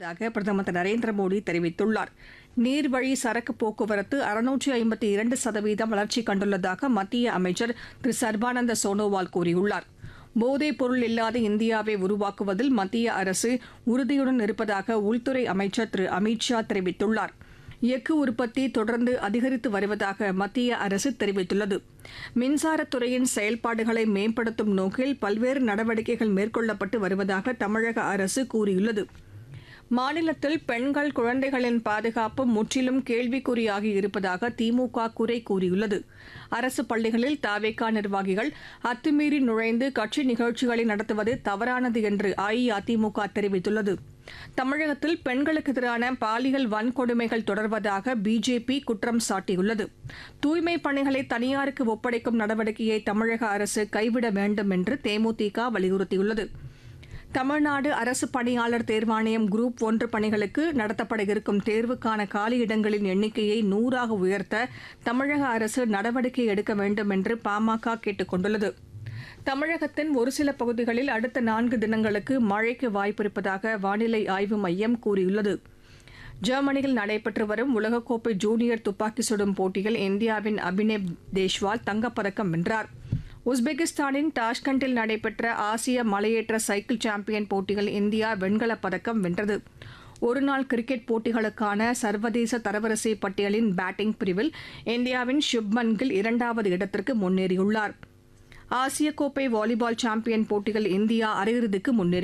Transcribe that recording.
இருப்பதாக பிரதமர் திரு நரேந்திர மோடி தெரிவித்துள்ளார் நீர்வழி சரக்கு போக்குவரத்து அறுநூற்றி ஐம்பத்தி இரண்டு சதவீதம் வளர்ச்சி கண்டுள்ளதாக மத்திய அமைச்சர் திரு சர்பானந்த சோனோவால் கூறியுள்ளார் போதைப் பொருள் இல்லாத இந்தியாவை உருவாக்குவதில் மத்திய அரசு உறுதியுடன் இருப்பதாக உள்துறை அமைச்சர் திரு அமித் ஷா தெரிவித்துள்ளார் எஃகு உற்பத்தி தொடர்ந்து அதிகரித்து வருவதாக மத்திய அரசு தெரிவித்துள்ளது மின்சாரத்துறையின் செயல்பாடுகளை மேம்படுத்தும் நோக்கில் பல்வேறு நடவடிக்கைகள் மேற்கொள்ளப்பட்டு வருவதாக தமிழக அரசு கூறியுள்ளது மாநிலத்தில் பெண்கள் குழந்தைகளின் பாதுகாப்பு முற்றிலும் கேள்விக்குறியாகி இருப்பதாக திமுக குறை கூறியுள்ளது அரசு பள்ளிகளில் தாவேகா நிர்வாகிகள் அத்துமீறி நுழைந்து கட்சி நிகழ்ச்சிகளை நடத்துவது தவறானது என்று அஇஅதிமுக தெரிவித்துள்ளது தமிழகத்தில் பெண்களுக்கு எதிரான பாலியல் வன்கொடுமைகள் தொடர்வதாக பிஜேபி குற்றம் சாட்டியுள்ளது தூய்மை பணிகளை தனியாருக்கு ஒப்படைக்கும் நடவடிக்கையை தமிழக அரசு கைவிட வேண்டும் என்று தேமுதிக வலியுறுத்தியுள்ளது தமிழ்நாடு அரசு பணியாளர் தேர்வாணையம் குரூப் ஒன்று பணிகளுக்கு நடத்தப்பட இருக்கும் தேர்வுக்கான காலியிடங்களின் எண்ணிக்கையை நூறாக உயர்த்த தமிழக அரசு நடவடிக்கை எடுக்க வேண்டும் என்று பாமக கேட்டுக் கொண்டுள்ளது தமிழகத்தின் ஒரு சில பகுதிகளில் அடுத்த நான்கு தினங்களுக்கு மழைக்கு வாய்ப்பிருப்பதாக வானிலை ஆய்வு மையம் கூறியுள்ளது ஜெர்மனியில் நடைபெற்று வரும் உலகக்கோப்பை ஜூனியர் துப்பாக்கி சுடும் போட்டியில் இந்தியாவின் அபினேவ் தேஷ்வால் தங்கப்பதக்கம் வென்றார் உஸ்பெகிஸ்தானின் டாஷ்கண்டில் நடைபெற்ற ஆசிய மலையேற்ற சைக்கிள் சாம்பியன் போட்டியில் இந்தியா வெண்கலப் பதக்கம் வென்றது ஒருநாள் கிரிக்கெட் போட்டிகளுக்கான சர்வதேச தரவரிசை பட்டியலின் பேட்டிங் பிரிவில் இந்தியாவின் சுப்மன் கில் இரண்டாவது இடத்திற்கு முன்னேறியுள்ளார் ஆசிய கோப்பை வாலிபால் சாம்பியன் போட்டியில் இந்தியா அரையிறுதிக்கு முன்னேறி